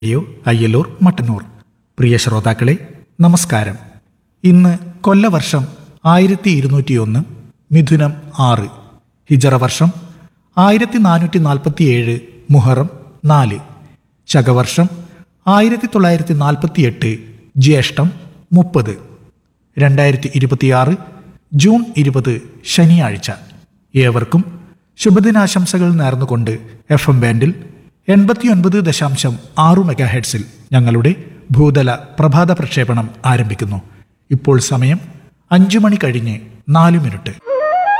radio Ayyalur Mattannur പ്രിയ ശ്രോതാക്കളെ നമസ്കാരം ഇന്ന് കൊല്ലവർഷം ആയിരത്തി ഇരുന്നൂറ്റിയൊന്ന് മിഥുനം ആറ് ഹിജറ വർഷം ആയിരത്തി നാനൂറ്റി നാൽപ്പത്തിയേഴ് മുഹറം നാല് ശകവർഷം ആയിരത്തി തൊള്ളായിരത്തി നാൽപ്പത്തിയെട്ട് ജ്യേഷ്ഠം മുപ്പത് രണ്ടായിരത്തി ഇരുപത്തിയാറ് ജൂൺ ഇരുപത് ശനിയാഴ്ച ഏവർക്കും ശുഭദിനാശംസകൾ നേർന്നുകൊണ്ട് എഫ് എം ബാൻഡിൽ എൺപത്തിയൊൻപത് ദശാംശം ആറു മെഗാ ഹെഡ്സിൽ ഞങ്ങളുടെ ഭൂതല പ്രഭാത പ്രക്ഷേപണം ആരംഭിക്കുന്നു ഇപ്പോൾ സമയം അഞ്ചു മണി കഴിഞ്ഞ് നാല് മിനിറ്റ്